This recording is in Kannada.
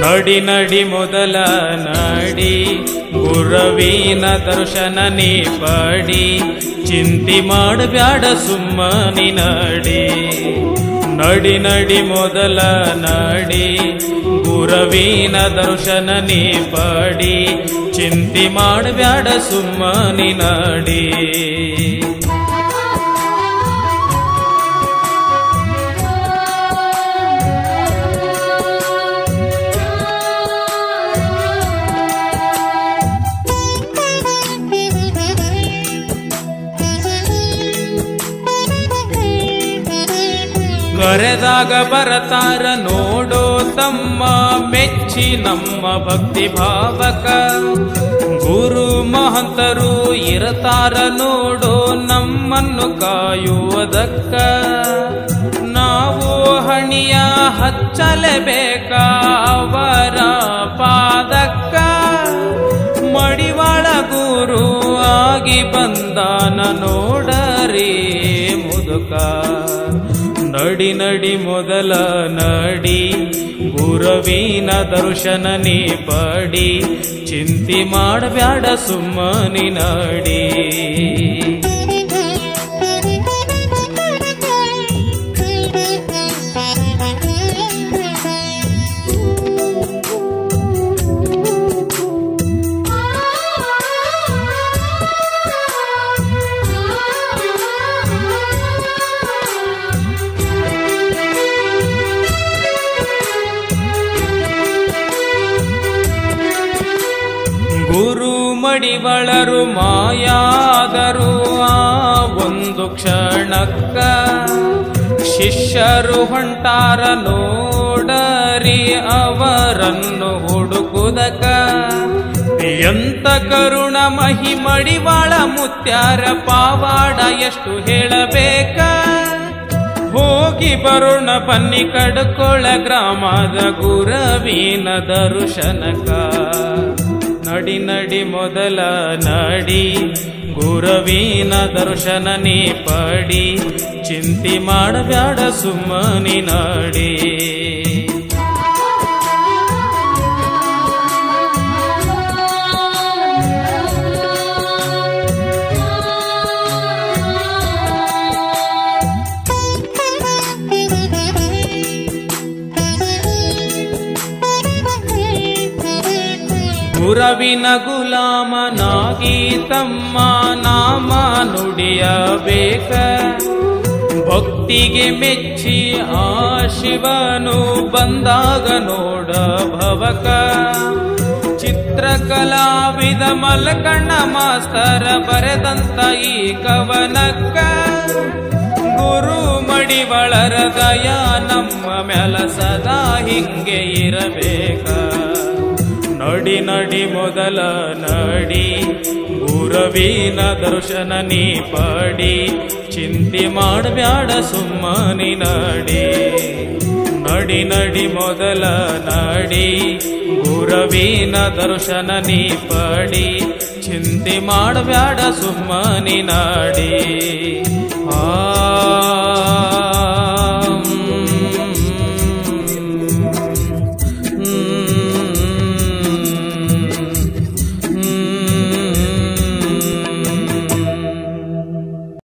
ನಡಿ ನಡಿ ಮೊದಲ ನಡಿ ಗುರವಿನ ದರ್ಶನ ನೀ ಪಡಿ ಚಿಂತಿ ಮಾಡಬ್ಯಾಡ ಸುಮ್ಮನಿ ನಡಿ ನಡಿ ನಡಿ ಮೊದಲ ನಡಿ ಗುರವಿನ ದರ್ಶನ ನೀ ಪಡಿ ಚಿಂತಿ ಮಾಡಬ್ಯಾಡ ಸುಮ್ಮನಿ ನಡಿ ಕರೆದಾಗ ಬರತಾರ ನೋಡೋ ತಮ್ಮ ಮೆಚ್ಚಿ ನಮ್ಮ ಭಕ್ತಿ ಭಾವಕ ಗುರು ಮಹಂತರು ಇರತಾರ ನೋಡೋ ನಮ್ಮನ್ನು ಕಾಯುವುದಕ್ಕ ನಾವು ಹಣಿಯ ಹಚ್ಚಲೇಬೇಕ ಅವರ ಪಾದಕ್ಕ ಮಡಿವಾಳ ಗುರು ಆಗಿ ಬಂದಾನ ನೋಡರಿ ಮುದುಕ ನಡಿ ನಡಿ ಮೊದಲ ನಡಿ ಗುರವಿನ ದರ್ಶನ ನೀ ಪಡಿ ಚಿಂತಿ ಮಾಡಬ್ಯಾಡ ಸುಮ್ಮನಿ ನಡಿ ಗುರು ಮಡಿವಳರು ಮಾಯಾದರು ಆ ಒಂದು ಕ್ಷಣಕ್ಕ ಶಿಷ್ಯರು ಹೊಂಟಾರ ನೋಡರಿ ಅವರನ್ನು ಹುಡುಕುದಕ ಎಂತ ಕರುಣ ಮಹಿಮಡಿವಾಳ ಮುತ್ಯಾರ ಪಾವಾಡ ಎಷ್ಟು ಹೇಳಬೇಕ ಹೋಗಿ ಬರುಣ ಬನ್ನಿ ಕಡ್ಕೊಳ ಗ್ರಾಮದ ಗುರವಿನ ದರ್ಶನಕ ನಡಿ ನಡಿ ಮೊದಲ ನಡಿ ಗುರವಿನ ದರ್ಶನ ನೀ ಪಡಿ ಚಿಂತಿ ಮಾಡಬ್ಯಾಡ ಸುಮ್ಮನಿ ನಡಿ ಗುರವಿನ ಗುಲಾಮನಾಗಿ ತಮ್ಮ ನಾಮ ನುಡಿಯಬೇಕ ಭಕ್ತಿಗೆ ಮೆಚ್ಚಿ ಆ ಶಿವನು ಬಂದಾಗ ನೋಡ ಭವಕ ಚಿತ್ರಕಲಾವಿದ ಮಲ್ಕಣ್ಣ ಮಾಸ್ತರ ಬರೆದಂತ ಈ ಕವನಕ್ಕ ಗುರು ಮಡಿವಳರ ದಯ ನಮ್ಮ ಮ್ಯಾಲ ಸದಾ ಹಿಂಗೆ ಇರಬೇಕ ನಡಿ ನಡಿ ಮೊದಲ ನಡಿ ಗುರವಿನ ದರ್ಶನ ನೀ ಪಡಿ ಚಿಂತೆ ಮಾಡಬ್ಯಾಡ ಸುಮ್ಮನಿ ನಡಿ ನಡಿ ನಡಿ ಮೊದಲ ನಡಿ ಗುರವಿನ ದರ್ಶನ ನೀ ಪಡಿ ಚಿಂತೆ ಮಾಡಬ್ಯಾಡ ಸುಮ್ಮನಿ ನಡಿ ಆ